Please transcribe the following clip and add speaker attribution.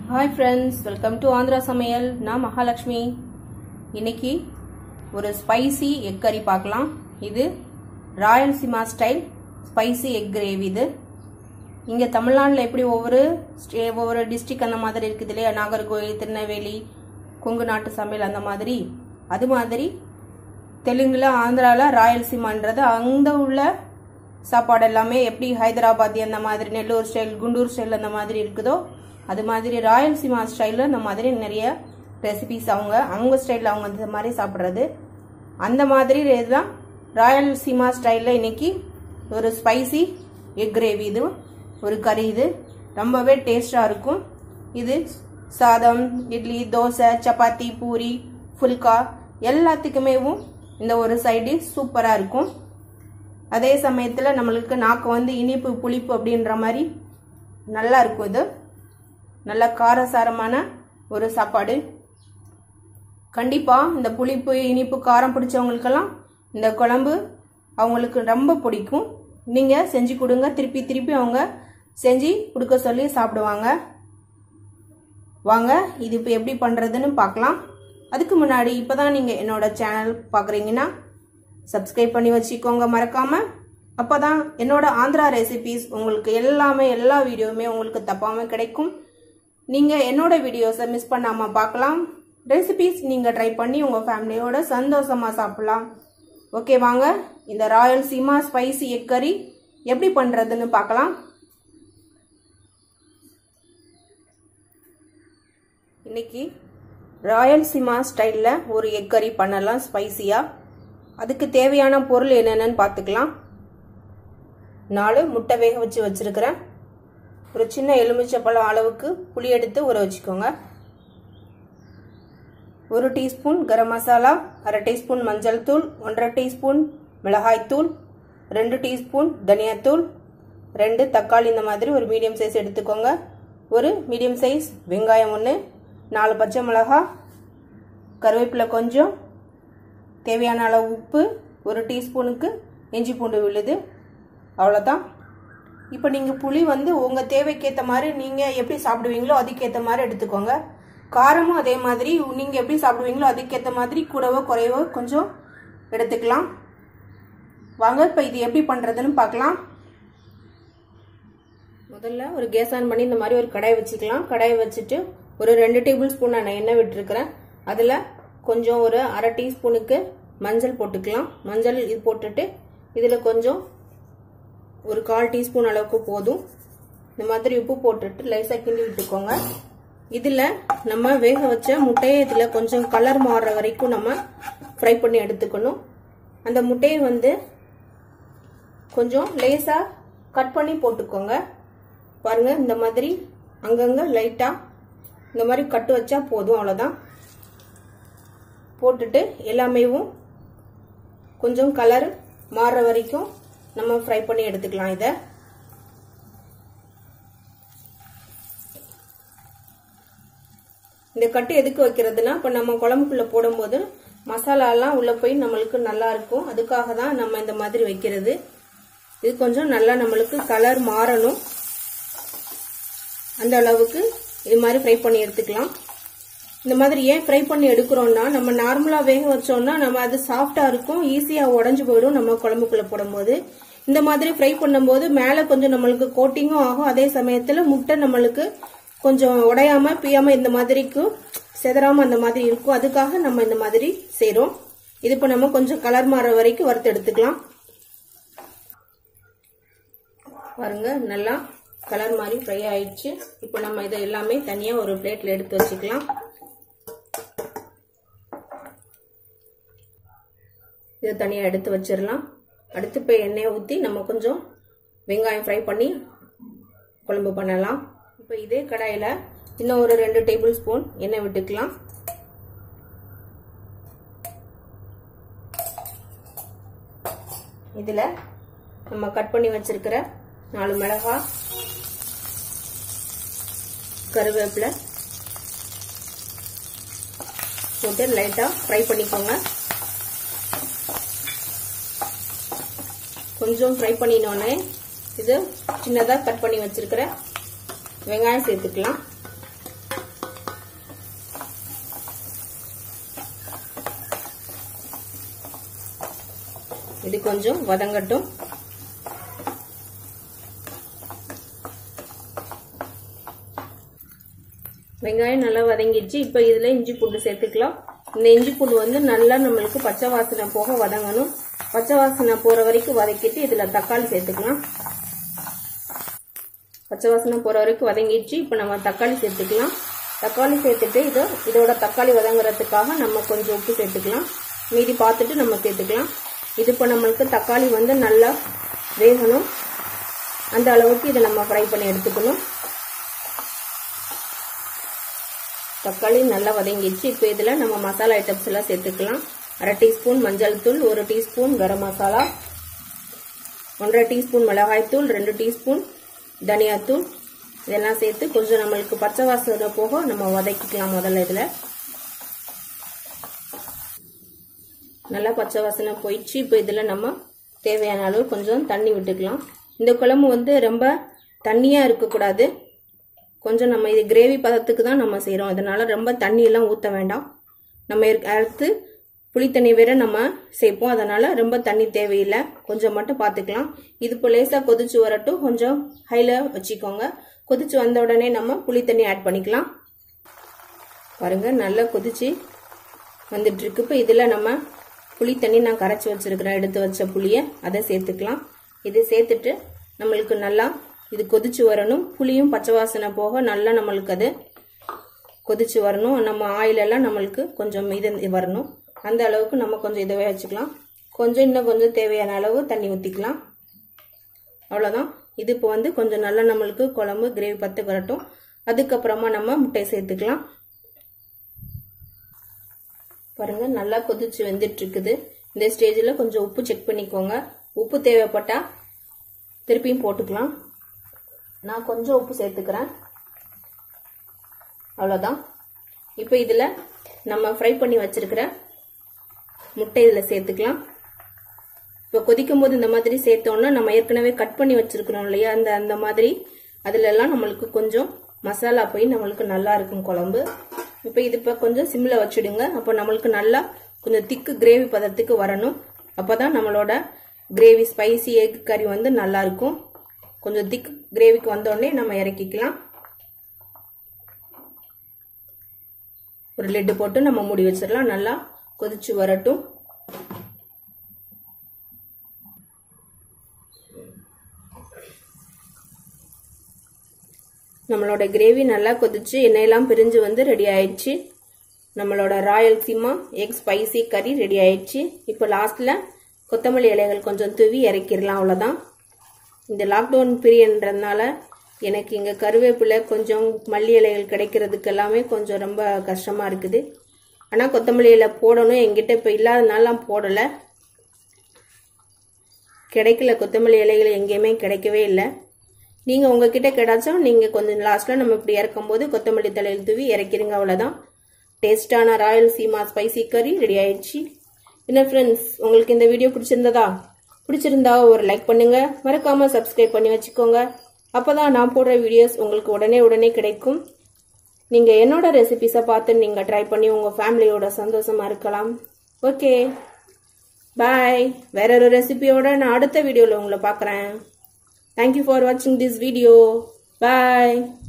Speaker 1: hi friends welcome to Andhra Samayal நான் மகாலட்சுமி இன்னைக்கு ஒரு ஸ்பைசி எக் கறி பார்க்கலாம் இது Rayalaseema style spicy egg gravy இது இங்கே தமிழ்நாட்டில் எப்படி ஒவ்வொரு ஸ்டே ஒவ்வொரு டிஸ்ட்ரிக் அந்த மாதிரி இருக்குது இல்லையா நாகர்கோவில் திருநெல்வேலி கொங்கு நாட்டு சமையல் அந்த மாதிரி அது மாதிரி தெலுங்குல ஆந்திராவில் ராயல்சீமான்றது அங்கே உள்ள சாப்பாடு எல்லாமே எப்படி ஹைதராபாத்தி அந்த மாதிரி நெல்லூர் ஸ்டைல் குண்டூர் ஸ்டைல் அந்த மாதிரி இருக்குதோ அது மாதிரி ராயல்சீமா ஸ்டைலில் அந்த மாதிரி நிறைய ரெசிபிஸ் அவங்க அவங்க ஸ்டைலில் அவங்க இந்த மாதிரி சாப்பிட்றது அந்த மாதிரி இதுதான் ராயல்சீமா ஸ்டைலில் இன்னைக்கு ஒரு ஸ்பைசி எக் கிரேவி இது ஒரு கறி இது ரொம்பவே டேஸ்டாக இருக்கும் இது சாதம் இட்லி தோசை சப்பாத்தி பூரி ஃபுல்கா எல்லாத்துக்குமேவும் இந்த ஒரு சைடு சூப்பராக இருக்கும் அதே சமயத்தில் நம்மளுக்கு நாக்கு வந்து இனிப்பு புளிப்பு அப்படின்ற மாதிரி நல்லா இருக்கும் இது நல்ல காரசாரமான ஒரு சாப்பாடு கண்டிப்பாக இந்த புளிப்பு இனிப்பு காரம் பிடிச்சவங்களுக்கெல்லாம் இந்த குழம்பு அவங்களுக்கு ரொம்ப பிடிக்கும் நீங்கள் செஞ்சு கொடுங்க திருப்பி திருப்பி அவங்க செஞ்சு கொடுக்க சொல்லி சாப்பிடுவாங்க வாங்க இது இப்போ எப்படி பண்ணுறதுன்னு பார்க்கலாம் அதுக்கு முன்னாடி இப்போ தான் நீங்கள் என்னோட சேனல் பார்க்குறீங்கன்னா சப்ஸ்கிரைப் பண்ணி வச்சுக்கோங்க மறக்காமல் அப்போ தான் என்னோட ஆந்திரா ரெசிபீஸ் உங்களுக்கு எல்லாமே எல்லா வீடியோவுமே உங்களுக்கு தப்பாமல் கிடைக்கும் நீங்கள் என்னோட வீடியோஸை மிஸ் பண்ணாமல் பார்க்கலாம் ரெசிபீஸ் நீங்கள் ட்ரை பண்ணி உங்கள் ஃபேமிலியோட சந்தோஷமாக சாப்பிட்லாம் ஓகே வாங்க இந்த ராயல் சீமா ஸ்பைசி எக் கறி எப்படி பண்ணுறதுன்னு பார்க்கலாம் இன்னைக்கு ராயல் சீமா ஸ்டைலில் ஒரு எக் கறி பண்ணலாம் ஸ்பைசியாக அதுக்கு தேவையான பொருள் என்னென்னு பார்த்துக்கலாம் நாலு முட்டை வேக வச்சு வச்சுருக்கிறேன் ஒரு சின்ன எலுமிச்சப்பழம் அளவுக்கு புளி எடுத்து ஊற வச்சுக்கோங்க ஒரு டீஸ்பூன் கரம் மசாலா அரை டீஸ்பூன் மஞ்சள் தூள் ஒன்றரை டீஸ்பூன் மிளகாய்த்தூள் ரெண்டு டீஸ்பூன் தனியாத்தூள் ரெண்டு தக்காளி இந்த மாதிரி ஒரு மீடியம் சைஸ் எடுத்துக்கோங்க ஒரு மீடியம் சைஸ் வெங்காயம் ஒன்று நாலு பச்சை மிளகா கருவேப்பிலை கொஞ்சம் தேவையான அளவு உப்பு ஒரு டீஸ்பூனுக்கு இஞ்சி பூண்டு விழுது அவ்வளோதான் இப்போ நீங்கள் புளி வந்து உங்கள் தேவைக்கேற்ற மாதிரி நீங்கள் எப்படி சாப்பிடுவீங்களோ அதுக்கேற்ற மாதிரி எடுத்துக்கோங்க காரமும் அதே மாதிரி நீங்கள் எப்படி சாப்பிடுவீங்களோ அதுக்கேற்ற மாதிரி கூடவோ குறைவோ கொஞ்சம் எடுத்துக்கலாம் வாங்க இப்போ இது எப்படி பண்ணுறதுன்னு பார்க்கலாம் முதல்ல ஒரு கேஸ் ஆன் பண்ணி இந்த மாதிரி ஒரு கடாயை வச்சுக்கலாம் கடாயை வச்சுட்டு ஒரு ரெண்டு டேபிள் ஸ்பூன் நான் எண்ணெய் விட்டுருக்கிறேன் அதில் கொஞ்சம் ஒரு அரை டீஸ்பூனுக்கு மஞ்சள் போட்டுக்கலாம் மஞ்சள் இது போட்டுட்டு இதில் கொஞ்சம் ஒரு கால் டீஸ்பூன் அளவுக்கு போதும் இந்த மாதிரி உப்பு போட்டுட்டு லைஸாக கிண்டி விட்டுக்கோங்க இதில் நம்ம வேக வச்ச முட்டையை இதில் கொஞ்சம் கலர் மாறுற வரைக்கும் நம்ம ஃப்ரை பண்ணி எடுத்துக்கணும் அந்த முட்டையை வந்து கொஞ்சம் லேஸாக கட் பண்ணி போட்டுக்கோங்க பாருங்க இந்த மாதிரி அங்கங்கே லைட்டாக இந்த மாதிரி கட்டு வச்சா போதும் அவ்வளோதான் போட்டுட்டு எல்லாமேவும் கொஞ்சம் கலர் மாறுற வரைக்கும் நம்ம ஃப்ரை பண்ணி எடுத்துக்கலாம் இதை இந்த கட்டு எதுக்கு வைக்கிறதுனா இப்போ நம்ம குழம்புக்குள்ள போடும்போது மசாலாலாம் உள்ள போய் நம்மளுக்கு நல்லா இருக்கும் அதுக்காக தான் நம்ம இந்த மாதிரி வைக்கிறது இது கொஞ்சம் நல்லா நம்மளுக்கு கலர் மாறணும் அந்த அளவுக்கு இது மாதிரி ஃப்ரை பண்ணி எடுத்துக்கலாம் இந்த மாதிரி ஏன் ஃப்ரை பண்ணி எடுக்கிறோம்னா நம்ம நார்மலாக வேக வச்சோம்னா நம்ம அது சாஃப்டாக இருக்கும் ஈஸியாக உடஞ்சி போயிடும் நம்ம குழம்புக்குள்ளே போடும்போது இந்த மாதிரி ஃப்ரை பண்ணும்போது மேலே கொஞ்சம் நம்மளுக்கு கோட்டிங்கும் ஆகும் அதே சமயத்தில் முட்டை நம்மளுக்கு கொஞ்சம் உடையாம பியாம இந்த மாதிரிக்கு செதறாம அந்த மாதிரி இருக்கும் அதுக்காக நம்ம இந்த மாதிரி செய்கிறோம் இது இப்போ நம்ம கொஞ்சம் கலர் மாற வரைக்கும் வறுத்து எடுத்துக்கலாம் பாருங்க நல்லா கலர் மாதிரி ஃப்ரை ஆயிடுச்சு இப்போ நம்ம இதை எல்லாமே தனியாக ஒரு பிளேட்டில் எடுத்து வச்சுக்கலாம் இதை தனியாக எடுத்து வச்சிடலாம் அடுத்து இப்போ எண்ணெயை ஊற்றி நம்ம கொஞ்சம் வெங்காயம் ஃப்ரை பண்ணி குழம்பு பண்ணலாம் இப்போ இதே கடாயில் இன்னும் ஒரு ரெண்டு டேபிள் ஸ்பூன் எண்ணெய் விட்டுக்கலாம் இதில் நம்ம கட் பண்ணி வச்சிருக்கிற நாலு மிளகா கருவேப்பிலை போட்டு லைட்டாக ஃப்ரை பண்ணிக்கோங்க கொஞ்சம் ஃப்ரை பண்ணினோடனே இது சின்னதாக கட் பண்ணி வச்சிருக்கிற வெங்காயம் சேர்த்துக்கலாம் இது கொஞ்சம் வதங்கட்டும் வெங்காயம் நல்லா வதங்கிடுச்சு இப்போ இதில் இஞ்சி பூண்டு சேர்த்துக்கலாம் இந்த இஞ்சி பூண்டு வந்து நல்லா நம்மளுக்கு பச்சை வாசனை போக வதங்கணும் பச்சை வாசனை போகிற வரைக்கும் வதக்கிட்டு இதில் தக்காளி சேர்த்துக்கலாம் பச்சை வாசனை போகிற வரைக்கும் வதங்கிடுச்சு இப்போ நம்ம தக்காளி சேர்த்துக்கலாம் தக்காளி சேர்த்துட்டு இதோ இதோட தக்காளி வதங்குறதுக்காக நம்ம கொஞ்சம் உப்பு சேர்த்துக்கலாம் மீதி பார்த்துட்டு நம்ம சேர்த்துக்கலாம் இது இப்போ நம்மளுக்கு தக்காளி வந்து நல்லா வேகணும் அந்த அளவுக்கு இதை நம்ம ஃப்ரை பண்ணி எடுத்துக்கணும் தக்காளி நல்லா வதங்கிடுச்சு இப்போ இதில் நம்ம மசாலா ஐட்டம்ஸ் எல்லாம் சேர்த்துக்கலாம் அரை டீஸ்பூன் மஞ்சள் தூள் ஒரு டீஸ்பூன் கரம் மசாலா ஒன்றரை டீஸ்பூன் மிளகாய்த்தூள் ரெண்டு டீஸ்பூன் தனியாத்தூள் இதெல்லாம் சேர்த்து கொஞ்சம் நம்மளுக்கு பச்சை வாசனை போக நம்ம வதக்கிக்கலாம் முதல்ல இதில் நல்லா பச்சை வாசனை போயிடுச்சு இப்போ இதில் நம்ம தேவையான அளவு கொஞ்சம் தண்ணி விட்டுக்கலாம் இந்த குழம்பு வந்து ரொம்ப தண்ணியாக இருக்கக்கூடாது கொஞ்சம் நம்ம இது கிரேவி பதத்துக்கு தான் நம்ம செய்கிறோம் அதனால ரொம்ப தண்ணியெல்லாம் ஊற்ற வேண்டாம் நம்ம அடுத்து புளித்தண்ணி வேற நம்ம சேர்ப்போம் அதனால ரொம்ப தண்ணி தேவையில்லை கொஞ்சம் மட்டும் பார்த்துக்கலாம் இது இப்போ லேசாக கொதிச்சு வரட்டும் கொஞ்சம் ஹையில் வச்சுக்கோங்க கொதிச்சு வந்த உடனே நம்ம புளித்தண்ணி ஆட் பண்ணிக்கலாம் பாருங்க நல்லா கொதிச்சு வந்துட்டு இருக்கு இப்போ இதில் நம்ம புளி தண்ணி நான் கரைச்சி வச்சிருக்கிறேன் எடுத்து வச்ச புளியை அதை சேர்த்துக்கலாம் இதை சேர்த்துட்டு நம்மளுக்கு நல்லா இது கொதிச்சு வரணும் புளியும் பச்சை வாசனை போக நல்லா நம்மளுக்கு அது கொதிச்சு வரணும் நம்ம ஆயிலெல்லாம் நம்மளுக்கு கொஞ்சம் இது வரணும் அந்த அளவுக்கு நம்ம கொஞ்சம் இதை வச்சுக்கலாம் கொஞ்சம் இன்னும் கொஞ்சம் தேவையான அளவு தண்ணி ஊற்றிக்கலாம் அவ்வளோதான் இது இப்போ வந்து கொஞ்சம் நல்லா நம்மளுக்கு குழம்பு கிரேவி பத்து வரட்டும் அதுக்கப்புறமா நம்ம முட்டை சேர்த்துக்கலாம் பாருங்க நல்லா கொதிச்சு வெந்துட்டு இருக்குது இந்த ஸ்டேஜில் கொஞ்சம் உப்பு செக் பண்ணிக்கோங்க உப்பு தேவைப்பட்டா திருப்பியும் போட்டுக்கலாம் நான் கொஞ்சம் உப்பு சேர்த்துக்கிறேன் அவ்வளோதான் இப்போ இதில் நம்ம ஃப்ரை பண்ணி வச்சிருக்கிற முட்டை இதில் சேர்த்துக்கலாம் இப்போ கொதிக்கும் போது இந்த மாதிரி சேர்த்தோன்னா நம்ம ஏற்கனவே கட் பண்ணி வச்சிருக்கிறோம் இல்லையா அந்த அந்த மாதிரி அதிலெல்லாம் நம்மளுக்கு கொஞ்சம் மசாலா போய் நம்மளுக்கு நல்லா இருக்கும் குழம்பு இப்போ இது இப்போ கொஞ்சம் சிம்மில் வச்சுடுங்க அப்போ நம்மளுக்கு நல்லா கொஞ்சம் திக்கு கிரேவி பதத்துக்கு வரணும் அப்போ தான் நம்மளோட கிரேவி ஸ்பைசி எக் கறி வந்து நல்லா இருக்கும் கொஞ்சம் திக் கிரேவிக்கு வந்தோடனே நம்ம இறக்கிக்கலாம் ஒரு லெட்டு போட்டு நம்ம மூடி வச்சிடலாம் நல்லா கொதிச்சு வரட்டும் நம்மளோட கிரேவி நல்லா கொதிச்சு எண்ணெயெல்லாம் பிரிஞ்சு வந்து ரெடி ஆயிடுச்சு நம்மளோட ராயல் சீமா எக் ஸ்பைசி கறி ரெடி ஆயிடுச்சு இப்போ லாஸ்ட்ல கொத்தமல்லி இலைகள் கொஞ்சம் தூவி இறக்கிடலாம் அவ்வளோதான் இந்த லாக்டவுன் பீரியட்ன்றதுனால எனக்கு இங்கே கருவேப்பிலை கொஞ்சம் மல்லி இலைகள் கிடைக்கிறதுக்கு எல்லாமே கொஞ்சம் ரொம்ப கஷ்டமாக இருக்குது ஆனால் கொத்தமல்லி இலை போடணும் எங்கிட்ட இப்போ இல்லாதனாலாம் போடலை கிடைக்கல கொத்தமல்லி இலைகள் எங்கேயுமே கிடைக்கவே இல்லை நீங்கள் உங்ககிட்ட கிடைச்சும் நீங்கள் கொஞ்சம் லாஸ்ட்டில் நம்ம இப்படி இறக்கும்போது கொத்தமல்லி தலையில் தூவி இறக்கிடுங்க அவ்வளோதான் டேஸ்டான ராயல் சீமா ஸ்பைசி கறி ரெடி ஆயிடுச்சு என்ன ஃப்ரெண்ட்ஸ் உங்களுக்கு இந்த வீடியோ பிடிச்சிருந்ததா பிடிச்சிருந்தா ஒரு லைக் பண்ணுங்க மறக்காம சப்ஸ்கிரைப் பண்ணி வச்சுக்கோங்க அப்பதான் நான் போடுற வீடியோஸ் உங்களுக்கு உடனே உடனே கிடைக்கும் நீங்க என்னோட ரெசிபிஸை பார்த்து நீங்க ட்ரை பண்ணி உங்க ஃபேமிலியோட சந்தோஷமா இருக்கலாம் ஓகே பாய் வேற ஒரு ரெசிபியோட நான் அடுத்த வீடியோவில் உங்களை பார்க்குறேன் தேங்க்யூ ஃபார் வாட்சிங் திஸ் வீடியோ பாய்